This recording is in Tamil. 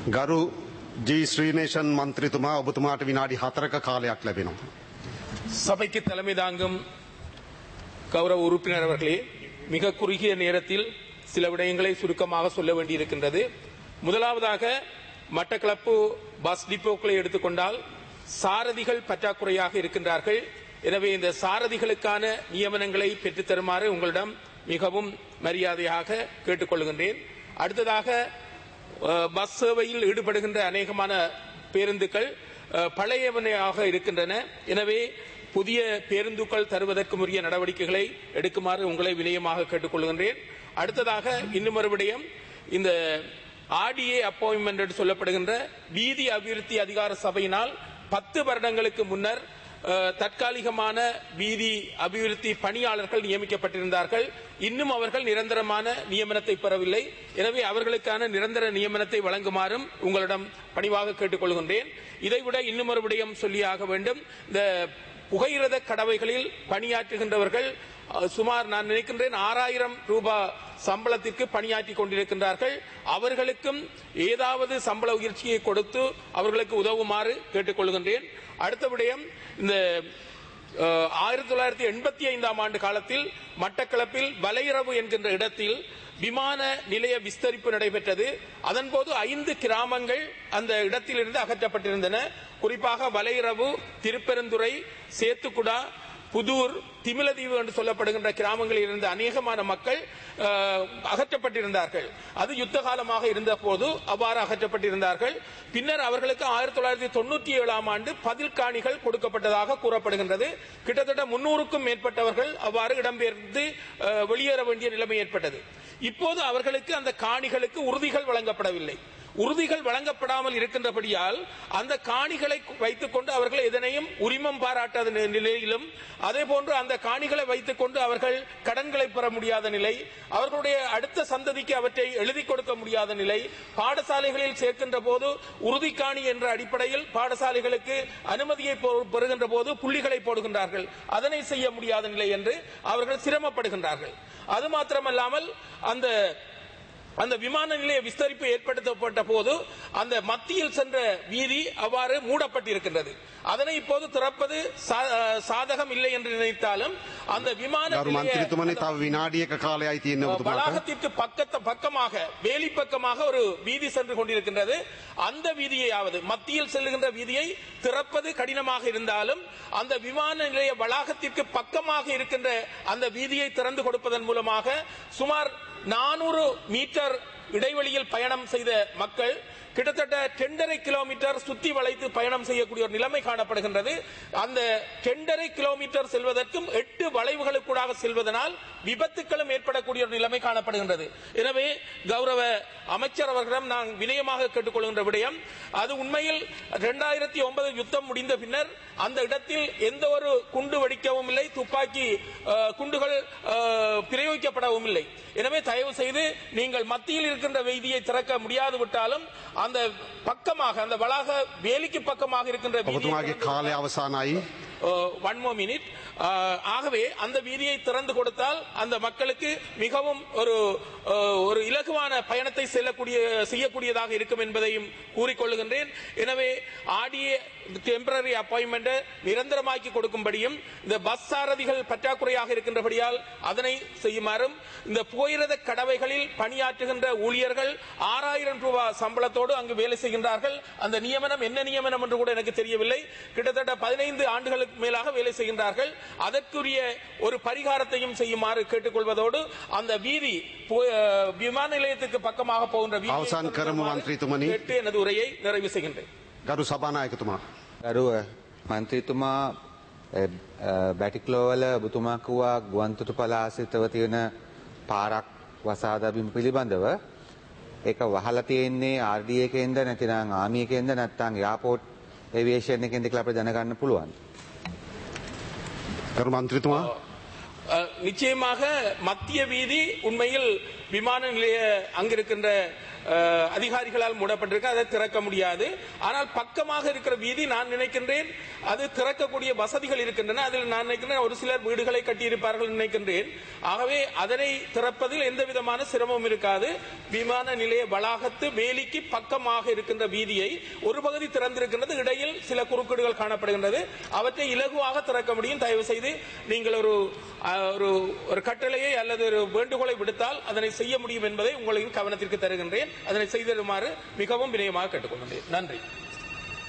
ගරු ජී ශ්‍රීනේෂන් මන්ත්‍රතුමා ඔබතුමාට විනාඩි හතරක කාලයක් ලැබෙනවා. சபைக்கு தலைமை தாங்கும் கௌரவ உறுப்பினர் அவர்களே மிக குறுகிய நேரத்தில் சில விடயங்களை சுருக்கமாக சொல்ல வேண்டியிருக்கின்றது முதலாவதாக மட்டக்களப்பு பஸ் டிப்போக்களை எடுத்துக்கொண்டால் சாரதிகள் பற்றாக்குறையாக இருக்கின்றார்கள் எனவே இந்த சாரதிகளுக்கான நியமனங்களை பெற்றுத்தருமாறு உங்களிடம் மிகவும் மரியாதையாக கேட்டுக்கொள்கின்றேன் அடுத்ததாக அஹ், பஸ் சேவையில் ஈடுபடுகின்ற அநேகமான பேருந்துகள் அஹ், பழையவனையாக இருக்கின்றன எனவே புதிய பேருந்துகள் தருவதற்கு உரிய நடவடிக்கைகளை எடுக்குமாறு உங்களை வினயமாக கேட்டுக்கொள்கின்றேன் அடுத்ததாக இன்னும் ஒரு விடயம் இந்த ஆர்டிஏ அப்பாயின்மெண்ட் என்று சொல்லப்படுகின்ற வீதி அபிவிருத்தி அதிகார சபையினால் பத்து வருடங்களுக்கு முன்னர் அஹ், தற்காலிகமான வீதி அபிவிருத்தி பணியாளர்கள் நியமிக்கப்பட்டிருந்தார்கள் இன்னும் அவர்கள் நிரந்தரமான நியமனத்தை பெறவில்லை எனவே அவர்களுக்கான நிரந்தர நியமனத்தை வழங்குமாறும் உங்களிடம் பணிவாக கேட்டுக்கொள்கின்றேன் இதைவிட இன்னும் ஒரு விடயம் சொல்லியாக வேண்டும் இந்த புகையிரத கடவைகளில் பணியாற்றுகின்றவர்கள் அஹ், சுமார் நான் நினைக்கின்றேன் ஆறாயிரம் ரூபாய் சம்பளத்திற்கு பணியாற்றி கொண்டிருக்கின்றார்கள் அவர்களுக்கும் ஏதாவது சம்பள உயர்ச்சியை கொடுத்து அவர்களுக்கு உதவுமாறு கேட்டுக்கொள்கின்றேன் அடுத்த விடயம் இந்த அஹ், ஆயிரத்தி தொள்ளாயிரத்தி எண்பத்தி ஐந்தாம் ஆண்டு காலத்தில் மட்டக்களப்பில் வலையிறவு என்கின்ற இடத்தில் விமான நிலைய விஸ்தரிப்பு நடைபெற்றது அதன்போது ஐந்து கிராமங்கள் அந்த இடத்திலிருந்து அகற்றப்பட்டிருந்தன குறிப்பாக வலையிறவு திருப்பெருந்துறை சேத்துக்குடா புதூர் திமிலதீவு என்று சொல்லப்படுகின்ற கிராமங்களில் இருந்த அநேகமான மக்கள் அஹ், அகற்றப்பட்டிருந்தார்கள் அது யுத்த காலமாக இருந்த போது அவ்வாறு அகற்றப்பட்டிருந்தார்கள் பின்னர் அவர்களுக்கு ஆயிரத்தி தொள்ளாயிரத்தி தொண்ணூற்றி ஏழாம் ஆண்டு பதில் காணிகள் கொடுக்கப்பட்டதாக கூறப்படுகின்றது கிட்டத்தட்ட முன்னூறுக்கும் மேற்பட்டவர்கள் அவ்வாறு இடம்பெயர்ந்து அஹ், வெளியேற வேண்டிய நிலைமை ஏற்பட்டது இப்போது அவர்களுக்கு அந்த காணிகளுக்கு உறுதிகள் வழங்கப்படவில்லை உறுதிகள் வழங்கப்படாமல் இருக்கின்றபடியால் அந்த காணிகளை வைத்துக் கொண்டு அவர்கள் எதனையும் உரிமம் பாராட்டாத நி- நிலையிலும் அதே போன்று அந்த காணிகளை வைத்துக் கொண்டு அவர்கள் கடன்களை பெற முடியாத நிலை அவர்களுடைய அடுத்த சந்ததிக்கு அவற்றை எழுதி கொடுக்க முடியாத நிலை பாடசாலைகளில் சேர்க்கின்ற போது உறுதிக்காணி என்ற அடிப்படையில் பாடசாலைகளுக்கு அனுமதியை பெ- பெறுகின்ற போது புள்ளிகளை போடுகின்றார்கள் அதனை செய்ய முடியாத நிலை என்று அவர்கள் சிரமப்படுகின்றார்கள் அது மாத்திரமல்லாமல் அந்த அந்த விமான நிலைய விஸ்தரிப்பு ஏற்படுத்தப்பட்ட போது அந்த மத்தியில் சென்ற வீதி அவ்வாறு மூடப்பட்டிருக்கின்றது அதனை இப்போது திறப்பது சா- சாதகம் இல்லை என்று நினைத்தாலும் அந்த விமான ගරු நிலைய- මන්ත්‍රතුමනි තව විනාඩියක කාලයයි තියෙන්නේ ඔබතුමාට. வளாகத்திற்கு பக்கத்த பக்கமாக வேலி பக்கமாக ஒரு வீதி சென்று கொண்டிருக்கின்றது அந்த வீதியையாவது மத்தியில் செல்லுகின்ற வீதியை திறப்பது கடினமாக இருந்தாலும் அந்த விமான நிலைய வளாகத்திற்கு பக்கமாக இருக்கின்ற அந்த வீதியை திறந்து கொடுப்பதன் மூலமாக சுமார் நானூறு மீட்டர் இடைவெளியில் பயணம் செய்த மக்கள் கிட்டத்தட்ட டெண்டரை கிலோமீட்டர் சுத்தி வளைத்து பயணம் செய்யக்கூடிய ஒரு நிலைமை காணப்படுகின்றது அந்த டெண்டரை கிலோமீட்டர் செல்வதற்கும் எட்டு வளைவுகளுக்கூடாக செல்வதனால் விபத்துக்களும் ஏற்படக்கூடிய ஒரு நிலைமை காணப்படுகின்றது எனவே கௌரவ அமைச்சர் அவர்களிடம் நான் வினயமாக கேட்டுக்கொள்கின்ற விடயம் அது உண்மையில் இரண்டாயிரத்தி ஒன்பது யுத்தம் முடிந்த பின்னர் அந்த இடத்தில் எந்த ஒரு குண்டு வெடிக்கவும் இல்லை துப்பாக்கி அஹ், குண்டுகள் அஹ், பிரயோகிக்கப்படவும் இல்லை எனவே தயவு செய்து நீங்கள் மத்தியில் இருக்கின்ற வீதியை திறக்க முடியாது விட்டாலும் அந்த பக்கமாக அந்த வளாக வேலிக்கு பக்கமாக இருக்கின்ற வீதியை ඔබතුමාගේ திறந்து කාලය අවසානයි. ஒன் மோ மினிட் ஆகவே அந்த வீதியை திறந்து கொடுத்தால் அந்த மக்களுக்கு மிகவும் ஒரு அஹ், ஒரு இலகுவான பயணத்தை செல்லக்கூடிய செய்யக்கூடியதாக இருக்கும் என்பதையும் கூறிக்கொள்ளுகின்றேன் எனவே ஆடிய டெம்பரரி அப்பாயின்மெண்ட் நிரந்தரமாக்கி கொடுக்கும்படியும் இந்த பஸ் சாரதிகள் பற்றாக்குறையாக இருக்கின்றபடியால் அதனை செய்யுமாறும் இந்த புகையிரத கடவைகளில் பணியாற்றுகின்ற ஊழியர்கள் ஆறாயிரம் ரூபாய் சம்பளத்தோடு அங்கு வேலை செய்கின்றார்கள் அந்த நியமனம் என்ன நியமனம் என்று கூட எனக்கு தெரியவில்லை கிட்டத்தட்ட பதினைந்து ஆண்டுகளுக்கு மேலாக வேலை செய்கின்றார்கள் அதற்குரிய ஒரு பரிகாரத்தையும் செய்யுமாறு கேட்டுக்கொள்வதோடு அந்த வீதி பு- அஹ், விமான நிலையத்துக்கு பக்கமாக போகின்ற வீதியை අවසන් කරමු මන්ත්‍රීතුමනි. கேட்டு எனது உரையை நிறைவு செய்கின்றேன் ගරු සභානායකතුමා. ගරුව මන්ත්‍රීතුමා අ, අ, බැටික්ලෝවල ඔබතුමා කිව්වා ගුවන්තොටු පලාසිතව තියෙන පාරක් වසාදබිම පිළිබඳව ඒක වහලා තියෙන්නේ RDA එකෙන්ද නැතිනම් ආමි එකෙන්ද නැත්නම් එයාපෝට් ඒවියේෂන් එකෙන්ද කියලා අපිට දැනගන්න පුළුවන්. ගරු මන්ත්‍රතුමා. அஹ், நிச்சயமாக மத்திய வீதி உண்மையில் விமான நிலைய அங்கிருக்கின்ற அஹ், அதிகாரிகளால் மூடப்பட்டிருக்கு அதை திறக்க முடியாது ஆனால் பக்கமாக இருக்கிற வீதி நான் நினைக்கின்றேன் அது திறக்கக்கூடிய வசதிகள் இருக்கின்றன அதில் நான் நினைக்கின்றேன் ஒரு சிலர் வீடுகளை கட்டியிருப்பார்கள் நினைக்கின்றேன் ஆகவே அதனை திறப்பதில் எந்த விதமான சிரமமும் இருக்காது விமான நிலைய வளாகத்து வேலிக்கு பக்கமாக இருக்கின்ற வீதியை ஒரு பகுதி திறந்திருக்கின்றது இடையில் சில குறுக்கீடுகள் காணப்படுகின்றது அவற்றை இலகுவாக திறக்க முடியும் தயவு செய்து நீங்கள் ஒரு அஹ், ஒரு ஒரு கட்டளையை அல்லது ஒரு வேண்டுகோளை விடுத்தால் அதனை செய்ய முடியும் என்பதை உங்களின் கவனத்திற்கு தருகின்றேன் அதனை செய்திருமாறு மிகவும் வினயமாக கேட்டுக்கொள்கின்றேன் நன்றி